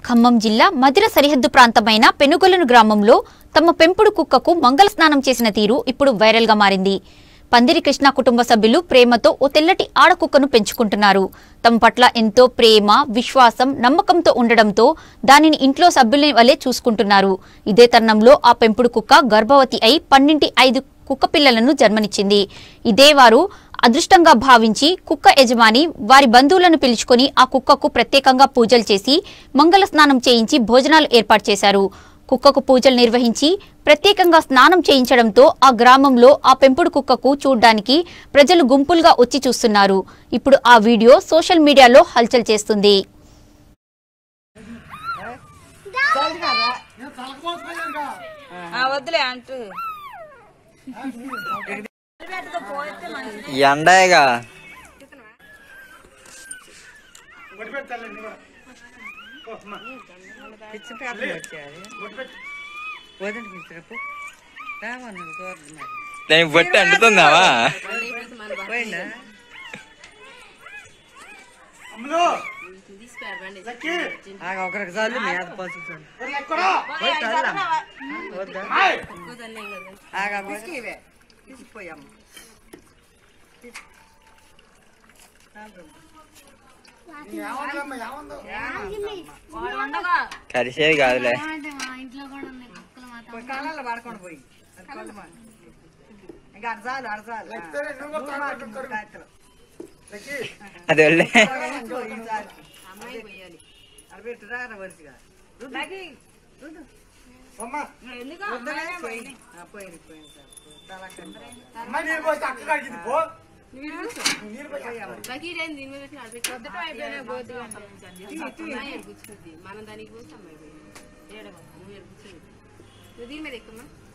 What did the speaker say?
ఖమ్మం జిల్లా మదిర సరిహద్దు ప్రాంతమైన పెనుగొలను గ్రామంలో తమ పెంపుడు కుక్కకు మంగళ స్నానం చేసిన తీరు ఇప్పుడు వైరల్ గా మారింది పందిరి కృష్ణ కుటుంబ సభ్యులు ప్రేమతో ఓ తెల్లటి ఆడకుక్కను పెంచుకుంటున్నారు తమ పట్ల ఎంతో ప్రేమ విశ్వాసం నమ్మకంతో ఉండడంతో దానిని ఇంట్లో సభ్యుల వలె చూసుకుంటున్నారు ఇదే తరుణంలో ఆ పెంపుడు కుక్క గర్భవతి అయి పన్నింటి ఐదు కుక్క పిల్లలను జన్మనిచ్చింది ఇదే వారు అదృష్టంగా భావించి కుక్క యజమాని వారి బంధువులను పిలుచుకొని ఆ కుక్కకు ప్రత్యేకంగా పూజలు చేసి మంగళ స్నానం చేయించి భోజనాలు ఏర్పాటు చేశారు కుక్కకు పూజలు నిర్వహించి ప్రత్యేకంగా స్నానం చేయించడంతో ఆ గ్రామంలో ఆ పెంపుడు కుక్కకు చూడ్డానికి ప్రజలు గుంపులుగా వచ్చి చూస్తున్నారు ఇప్పుడు ఆ వీడియో సోషల్ మీడియాలో హల్చల్ చేస్తుంది ఆ, వద్దులే అంటూ ఎండగా పిచ్చి పేపర్ వచ్చారు వదిలి పిచ్చినప్పు రామన్నాడు కోరదు మరి దానికి బట్టి అంటుతుందావా పోయిందా ఆగ ఒకరికి చాలు మీ అది పసుపు వద్దా ఆగ తీసిపోయాము కరిసేది కాదులే కళ్ళల్లో పడకుండా పోయి అది కొల్ల మాట. ఇంకా అడచాలు అడచాలు అది వెళ్ళే అడబెట్టురా వరుసగా పోయింది పోయింది సార్ తలకండి మనం దానికి పోతాం నువ్వు దీని మీద ఎక్కువ